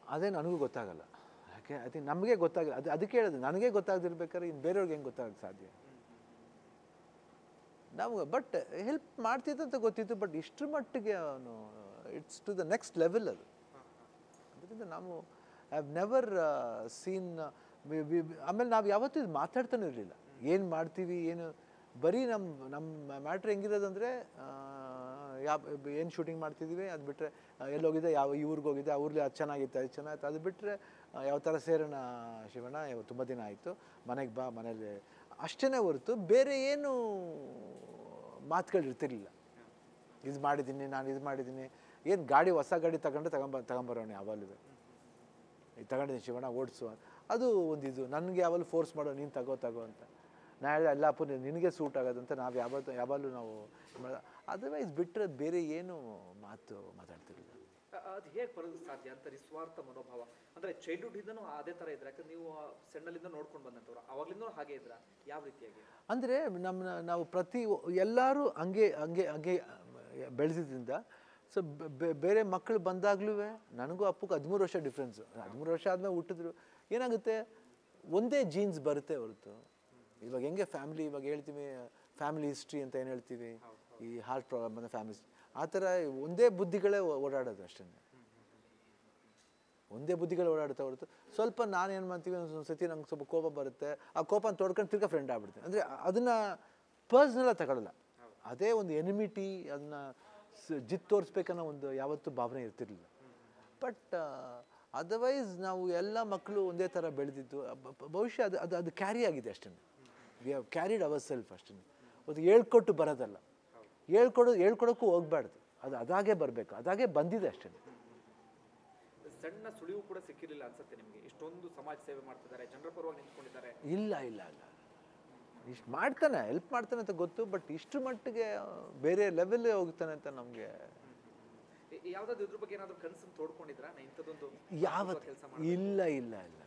ಅದೇ ನನಗೂ ಗೊತ್ತಾಗಲ್ಲ ಯಾಕೆ ಐ ಥಿಂಕ್ ನಮಗೆ ಗೊತ್ತಾಗ ಅದು ಅದಕ್ಕೆ ಹೇಳೋದು ನನಗೆ ಗೊತ್ತಾಗದಿರ್ಬೇಕಾದ್ರೆ ಇನ್ನು ಬೇರೆಯವ್ರಿಗೆ ಹೆಂಗೆ ಗೊತ್ತಾಗಕ್ಕೆ ಸಾಧ್ಯ ನಾವು ಬಟ್ ಹೆಲ್ಪ್ ಮಾಡ್ತಿದ್ದಂತ ಗೊತ್ತಿತ್ತು ಬಟ್ ಇಷ್ಟರ ಮಟ್ಟಿಗೆ ಅವನು it's to the next level ಅದು ಅದರಿಂದ ನಾವು ಹ್ಯಾವ್ ನೆವರ್ ಸೀನ್ ಆಮೇಲೆ ನಾವು ಯಾವತ್ತೂ ಇದು ಮಾತಾಡ್ತಾನೆ ಇರಲಿಲ್ಲ ಏನು ಮಾಡ್ತೀವಿ ಏನು ಬರೀ ನಮ್ಮ ನಮ್ಮ ಮ್ಯಾಟ್ರ್ ಹೆಂಗಿರೋದಂದರೆ ಯಾವ ಏನು ಶೂಟಿಂಗ್ ಮಾಡ್ತಿದ್ದೀವಿ ಅದು ಬಿಟ್ಟರೆ ಎಲ್ಲೋಗಿದೆ ಯಾವ ಈ ಊರಿಗೆ ಹೋಗಿದೆ ಆ ಊರಲ್ಲಿ ಅದು ಚೆನ್ನಾಗಿತ್ತು ಅದು ಚೆನ್ನಾಗಿತ್ತು ಅದು ಬಿಟ್ಟರೆ ಯಾವ ಥರ ಸೇರೋಣ ಶಿವಣ್ಣ ಇವತ್ತು ತುಂಬ ದಿನ ಆಯಿತು ಮನೆಗೆ ಬಾ ಮನೇಲಿ ಅಷ್ಟೇ ಹೊರತು ಬೇರೆ ಏನು ಮಾತುಗಳು ಇರ್ತಿರ್ಲಿಲ್ಲ ಇದು ಮಾಡಿದ್ದೀನಿ ನಾನು ಇದು ಮಾಡಿದ್ದೀನಿ ಏನು ಗಾಡಿ ಹೊಸ ಗಾಡಿ ತಗೊಂಡ್ರೆ ತಗೊಂಬ ತಗೊಂಬರೋಣ ಯಾವಾಗಲೂ ಇದು ತಗೊಂಡಿದ್ದೀನಿ ಶಿವಣ್ಣ ಓಡಿಸು ಅದು ಒಂದಿದು ನನಗೆ ಯಾವಾಗಲೂ ಫೋರ್ಸ್ ಮಾಡೋ ನೀನು ತಗೋ ತಗೋ ಅಂತ ನಾ ಹೇಳಿದೆ ಅಲ್ಲ ಅಪ್ಪ ನೀನು- ನಿನಗೆ ಸೂಟ್ ಆಗೋದಂತ ನಾವು ಯಾವತ್ತು ಯಾವಾಗಲೂ ನಾವು ಅದರ್ವೈಸ್ ಬಿಟ್ಟರೆ ಬೇರೆ ಏನು ಮಾತು ಮಾತಾಡ್ತಿರಲಿಲ್ಲ ಅ- ಅದು ಹೇಗೆ ಬರೋದು ಸಾಧ್ಯ ಅಂತ ನಿಸ್ವಾರ್ಥ ಮನೋಭಾವ ಅಂದ್ರೆ ಚೈಲ್ಡ್ಹುಡ್ ಇಂದನೂ ಅದೇ ತರ ಇದ್ರೆ ಯಾಕಂದ್ರೆ ನೀವು ಆ ಸಣ್ಣಲಿಂದ ನೋಡ್ಕೊಂಡು ಬಂದಂತವ್ರು ಅವಾಗ್ಲಿಂದ ಹಾಗೆ ಇದ್ರ ಯಾವ ರೀತಿಯಾಗಿ ಅಂದರೆ ನಮ್ಮ ನಾವು ಪ್ರತಿ ಎಲ್ಲರೂ ಹಂಗೆ ಹಂಗೆ ಹಂಗೆ ಬೆಳೆದಿದ್ದರಿಂದ ಸೊ ಬೇರೆ ಮಕ್ಕಳು ಬಂದಾಗ್ಲೂ ನನಗೂ ಅಪ್ಪಕ್ಕೆ ಹದಿಮೂರು ವರ್ಷ ಡಿಫ್ರೆನ್ಸು ಹದಿಮೂರು ವರ್ಷ ಆದಮೇಲೆ ಹುಟ್ಟಿದ್ರು ಏನಾಗುತ್ತೆ ಒಂದೇ ಜೀನ್ಸ್ ಬರುತ್ತೆ ಹೊರತು ಇವಾಗ ಹೆಂಗೆ ಫ್ಯಾಮಿಲಿ ಇವಾಗ ಹೇಳ್ತೀವಿ ಫ್ಯಾಮಿಲಿ ಹಿಸ್ಟ್ರಿ ಅಂತ ಏನು ಹೇಳ್ತೀವಿ ಈ ಹಾರ್ಟ್ ಪ್ರಾಬ್ಲಮ್ ಬಂದ ಫ್ಯಾಮಿಲಿ ಆ ಥರ ಒಂದೇ ಬುದ್ಧಿಗಳೇ ಓ- ಓಡಾಡೋದು ಅಷ್ಟೇ ಒಂದೇ ಬುದ್ಧಿಗಳು ಓಡಾಡ್ತಾ ಹೊರತು ಸ್ವಲ್ಪ ನಾನು ಏನು ಮಾಡ್ತೀವಿ ಒಂದು ಸತಿ ನಂಗೆ ಸ್ವಲ್ಪ ಕೋಪ ಬರುತ್ತೆ ಆ ಕೋಪನ ತೊಡ್ಕೊಂಡು ತಿರ್ಗಾ ಫ್ರೆಂಡ್ ಆಗ್ಬಿಡ್ತೀನಿ ಅಂದರೆ ಅದನ್ನು ಪರ್ಸ್ನಲ್ಲ ತಗೊಳ್ಳಲ್ಲ ಅದೇ ಒಂದು ಎನಿಮಿಟಿ ಅದನ್ನ ಜಿತ್ ತೋರಿಸ್ಬೇಕನ್ನೋ ಒಂದು ಯಾವತ್ತೂ ಭಾವನೆ ಇರ್ತಿರ್ಲಿಲ್ಲ ಬಟ್ ಅದರ್ವೈಸ್ ನಾವು ಎಲ್ಲ ಮಕ್ಕಳು ಒಂದೇ ಥರ ಬೆಳೆದಿದ್ದು ಬ- ಬ- ಬಹುಶಃ ಅದು ಅದು ಅದು ಕ್ಯಾರಿ ಆಗಿದೆ ಅಷ್ಟೇ we have carried our self ಅಷ್ಟೇ ಒಂದು ಹೇಳ್ಕೊಟ್ಟು ಬರೋದಲ್ಲ ಹೇಳ್ಕೊಡೋ ಹೇಳ್ಕೊಡೋಕ್ಕೂ ಹೋಗ್ಬಾರ್ದು ಅದು ಅದಾಗೆ ಬರಬೇಕು ಅದಾಗೆ ಬಂದಿದೆ ಅಷ್ಟೇ ಸಣ್ಣ ಸುಳಿವು ಕೂಡ ಸಿಕ್ಕಿರ್ಲಿಲ್ಲ ಅನ್ಸುತ್ತೆ ನಿಮಗೆ ಇಷ್ಟೊಂದು ಸಮಾಜ ಸೇವೆ ಮಾಡ್ತಿದ್ದಾರೆ ಜನರ ಪರವಾಗಿ ನಿಂತ್ಕೊಂಡಿದ್ದಾರೆ ಇಲ್ಲ ಇಲ್ಲ ಇಲ್ಲ ಇಷ್ಟು ಮಾಡ್ತಾನೆ ಹೆಲ್ಪ್ ಮಾಡ್ತಾನೆ ಅಂತ ಗೊತ್ತು ಬಟ್ ಇಷ್ಟು ಮಟ್ಟಿಗೆ ಆ, ಬೇರೆ ಲೆವೆಲ್ಲೇ ಹೋಗ್ತಾನೆ ಅಂತ ನಮಗೆ ಯಾವ್ದಾದ್ರು ಇದ್ರ ಬಗ್ಗೆ ಏನಾದ್ರು ಕನಸನ್ನು ತೋಡ್ಕೊಂಡಿದ್ರ ನಾ ಇಂಥದ್ದೊಂದು ಯಾವತ್ತು ಕೆಲಸ ಇಲ್ಲ ಇಲ್ಲ ಇಲ್ಲ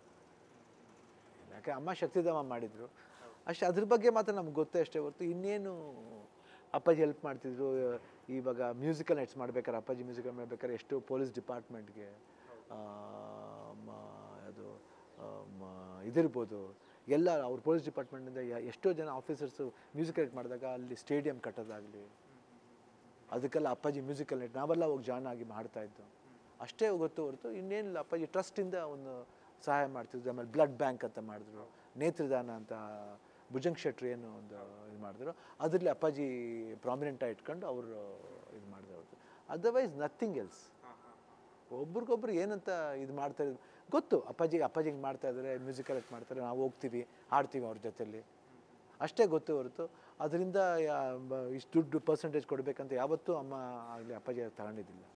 ಯಾಕೆ ಅಮ್ಮ ಶಕ್ತಿಧಾಮ ಮಾಡಿದ್ರು ಅಷ್ಟೇ ಅದ್ರ ಬಗ್ಗೆ ಮಾತ್ರ ನಮ್ಗೆ ಗೊತ್ತೇ ಅಷ್ಟೇ ಹೊರತು ಇನ್ನೇನು ಅಪ್ಪಾಜಿ ಹೆಲ್ಪ್ ಮಾಡ್ತಿದ್ರು ಇವಾಗ ಮ್ಯೂಸಿಕಲ್ ನೈಟ್ಸ್ ಮಾಡ್ಬೇಕಾದ್ರೆ ಅಪ್ಪಾಜಿ ಮ್ಯೂಸಿಕಲ್ ಮಾಡ್ಬೇಕಾದ್ರೆ ಎಷ್ಟು ಪೊಲೀಸ್ ಡಿಪಾರ್ಟ್ಮೆಂಟ್ಗೆ ಅದು ಆ, ಮ- ಇದಿರ್ಬೋದು ಎಲ್ಲ ಅವ್ರ ಪೊಲೀಸ್ ಡಿಪಾರ್ಟ್ಮೆಂಟಿಂದ ಎಷ್ಟೋ ಜನ ಆಫೀಸರ್ಸು ಮ್ಯೂಸಿಕಲ್ ನೈಟ್ ಮಾಡಿದಾಗ ಅಲ್ಲಿ ಸ್ಟೇಡಿಯಂ ಕಟ್ಟೋದಾಗಲಿ ಅದಕ್ಕೆಲ್ಲ ಅಪ್ಪಾಜಿ ಮ್ಯೂಸಿಕಲ್ ನೈಟ್ ನಾವೆಲ್ಲ ಹೋಗಿ ಜಾಯ್ನ್ ಆಗಿ ಮಾಡ್ತಾ ಇದ್ದು ಅಷ್ಟೇ ಗೊತ್ತು ಹೊರತು ಇನ್ನೇನಿಲ್ಲ ಅಪ್ಪಾಜಿ ಟ್ರಸ್ಟಿಂದ ಒಂದು ಸಹಾಯ ಮಾಡ್ತಿದ್ರು ಆಮೇಲೆ ಬ್ಲಡ್ ಬ್ಯಾಂಕ್ ಅಂತ ಮಾಡಿದ್ರು ನೇತ್ರದಾನ ಅಂತ ಭುಜಂಗ್ ಶೆಟ್ರಿ ಏನು ಒಂದು ಇದು ಮಾಡಿದ್ರು ಅದರಲ್ಲಿ ಅಪ್ಪಾಜಿ ಪ್ರಾಮಿನೆಂಟಾಗಿ ಇಟ್ಕೊಂಡು ಅವರು ಇದು ಮಾಡಿದ್ರು ಅವ್ರದ್ದು ಅದರ್ವೈಸ್ ನಥಿಂಗ್ ಎಲ್ಸ್ ಒಬ್ರಿಗೊಬ್ರು ಏನಂತ ಇದು ಮಾಡ್ತಾ ಇದ್ರು ಗೊತ್ತು ಅಪ್ಪಾಜಿಗೆ ಅಪ್ಪಾಜಿ ಹಿಂಗೆ ಮಾಡ್ತಾ ಇದ್ದಾರೆ ಮ್ಯೂಸಿಕಲ್ ಮಾಡ್ತಾರೆ ನಾವು ಹೋಗ್ತೀವಿ ಆಡ್ತೀವಿ ಅವ್ರ ಜೊತೆಲಿ ಅಷ್ಟೇ ಗೊತ್ತು ಹೊರತು ಅದರಿಂದ ಇಷ್ಟು ದುಡ್ಡು ಪರ್ಸೆಂಟೇಜ್ ಕೊಡಬೇಕಂತ ಯಾವತ್ತೂ ಅಮ್ಮ ಆಗಲಿ ಅಪ್ಪಾಜಿ ತಗೊಂಡಿದ್ದಿಲ್ಲ